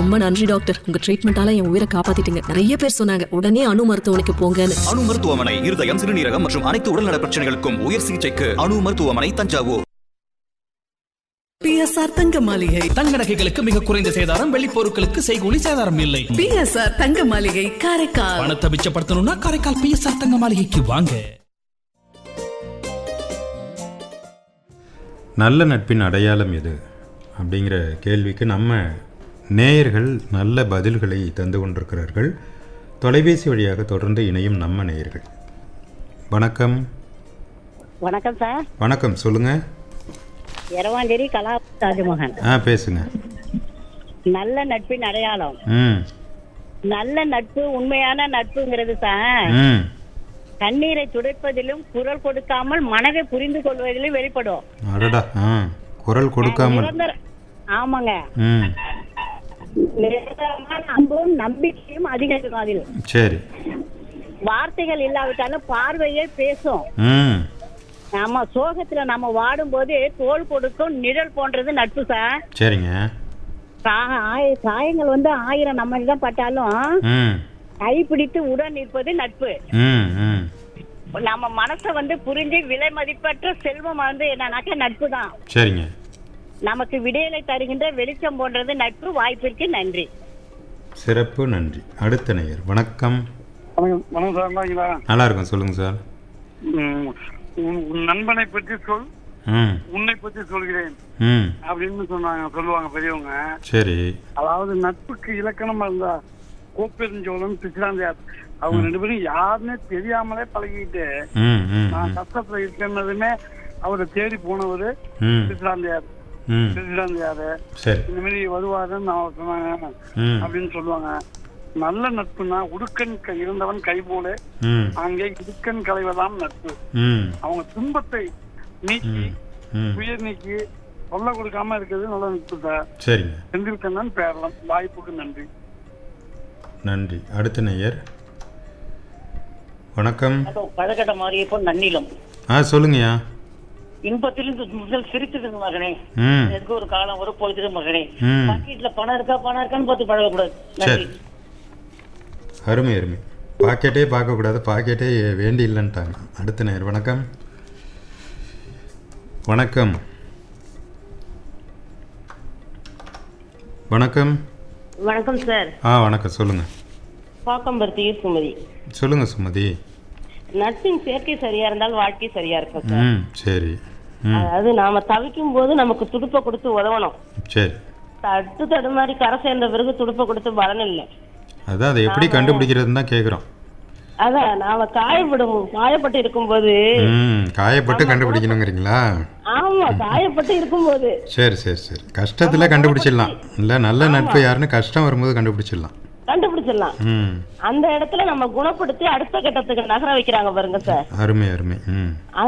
ரொம்ப நன்றி டாக்டர் உங்க ட்ரீட்மெண்டால என் உயிரை காப்பாத்திட்டீங்க நிறைய பேர் சொன்னாங்க உடனே அணு மருத்துவமனைக்கு போங்கன்னு அணு மருத்துவமனை இருதயம் சிறுநீரகம் மற்றும் அனைத்து உடல்நல பிரச்சனைகளுக்கும் உயர் சிகிச்சைக்கு அணு மருத்துவமனை தஞ்சாவூர் பிஎஸ்ஆர் தங்க மாளிகை தங்க நகைகளுக்கு மிக குறைந்த சேதாரம் வெள்ளி பொருட்களுக்கு செய்கூலி சேதாரம் இல்லை பிஎஸ்ஆர் தங்க மாளிகை காரைக்கால் பணத்தை மிச்சப்படுத்தணும்னா காரைக்கால் பிஎஸ்ஆர் தங்க மாளிகைக்கு வாங்க நல்ல நட்பின் அடையாளம் எது அப்படிங்கிற கேள்விக்கு நம்ம நேயர்கள் நல்ல பதில்களை தந்து கொண்டிருக்கிறார்கள் தொலைபேசி வழியாக தொடர்ந்து இணையும் நம்ம நேயர்கள் வணக்கம் வணக்கம் சார் வணக்கம் சொல்லுங்கள் இரவாஞ்சேரி கலா தாஜ்மோகன் ஆ பேசுங்க நல்ல நட்பின் அடையாளம் ம் நல்ல நட்பு உண்மையான நட்புங்கிறது சார் ம் கண்ணீரை துடைப்பதிலும் குரல் கொடுக்காமல் மனதை புரிந்து கொள்வதிலும் வெளிப்படும் அடடா ஆ குரல் கொடுக்காமல் நிரந்தர ஆமாங்க ம் நிரந்தரமான அன்பும் நம்பிக்கையும் அதிகம் இருக்கும் அதில் சரி வார்த்தைகள் இல்லாவிட்டாலும் பார்வையே பேசும் ம் நம்ம சோகத்துல நம்ம வாடும்போது தோல் கொடுக்கும் நிழல் போன்றது நட்பு சார் சரிங்க கா- ஆய- காயங்கள் வந்து ஆயிரம் நம்ம தான் பட்டாலும் ம் கைப்பிடித்து உடன் நிற்பது நட்பு ம் ம் நம்ம மனசை வந்து புரிஞ்சு விலை மதிப்பற்ற செல்வம் வந்து என்னன்னாக்க நட்பு தான் சரிங்க நமக்கு விடியலை தருகின்ற வெளிச்சம் போன்றது நட்பு வாய்ப்பிற்கு நன்றி சிறப்பு நன்றி அடுத்த நேயர் வணக்கம் வணக்கம் வணக்கம் சார் நல்லாங்களா நல்லா இருக்கும் சொல்லுங்கள் சார் ம், உன் உன் நண்பனை பற்றி சொல் ம் உன்னை பற்றி சொல்கிறேன் ம் அப்படின்னு சொன்னாங்க சொல்லுவாங்க பெரியவங்க சரி அதாவது நட்புக்கு இலக்கணமா இருந்தா கோப்பெருஞ்சோழன் பிசிலாந்தியார் அவங்க ரெண்டு பேரும் யாருன்னே தெரியாமலே பழகிட்டு ம் ம் நான் கஷ்டத்துல இருக்கேன்னதுமே அவரை தேடி போனவர் ம் பிசிலாந்தியார் ம் பிசிலாந்தியாரு சரி இந்த மாதிரி வருவாருன்னு அவர் சொன்னாங்க ம் அப்படின்னு சொல்லுவாங்க நல்ல நட்புனா உடுக்கன் க- இருந்தவன் கை போல ம் அங்கே இடுக்கன் களைவதாம் நட்பு ம் அவங்க துன்பத்தை நீக்கி ம் உயிர் நீக்கி சொல்ல கொடுக்காம இருக்கிறது நல்ல நட்பு சார் சரிங்க செந்தில்கண்ணன் பேரலாம் வாய்ப்புக்கு நன்றி நன்றி அடுத்த நேயர் வணக்கம் பழக்கட்ட மாறியப்போ நன்னிலம் ஆ சொல்லுங்கய்யா இன்பத்திலிருந்து முதல் சிரித்ததுங்க மகனே ம் எதுக்கு ஒரு காலம் வரும் போயிட்டு மகனே ம் பாக்கெட்ல பணம் இருக்கா பணம் இருக்கான்னு பார்த்து பழகக்கூடாது சரி நன்றி அருமை அருமை பாக்கெட்டே பார்க்கக்கூடாது பாக்கெட்டே வேண்டி இல்லைன்ட்டாங்க அடுத்த நேயர் வணக்கம் வணக்கம் வணக்கம் வணக்கம் சார் ஆ வணக்கம் சொல்லுங்கள் பாக்கம்பருத்தி சுமதி சொல்லுங்கள் சுமதி நட்பின் சேர்க்கை சரியா இருந்தால் வாழ்க்கை சரியா இருக்கும் சார் ம் சரி ம் அதாவது நாம தவிக்கும் போது நமக்கு துடுப்பை கொடுத்து உதவணும் சரி தட்டு தடுமாறி கரை சேர்ந்த பிறகு துடுப்பை கொடுத்து பலன் இல்லை அதான் அதை எப்படி கண்டுபிடிக்கிறதுன்னு தான் கேட்குறோம் அதான் நாம காயப்படும் காயப்பட்டு இருக்கும்போது ம் காயப்பட்டு கண்டுபிடிக்கணுங்கிறீங்களா ஆமா காயப்பட்டு இருக்கும்போது சரி சரி சரி கஷ்டத்தில் கண்டுபிடிச்சிடலாம் இல்லை நல்ல நட்பு யாருன்னு கஷ்டம் வரும்போது கண்டுபிடிச்சிடலாம் கண்டுபிடிச்சிடலாம் ம் அந்த இடத்துல நம்ம குணப்படுத்தி அடுத்த கட்டத்துக்கு நகர வைக்கிறாங்க பாருங்க சார் அருமை அருமை ம்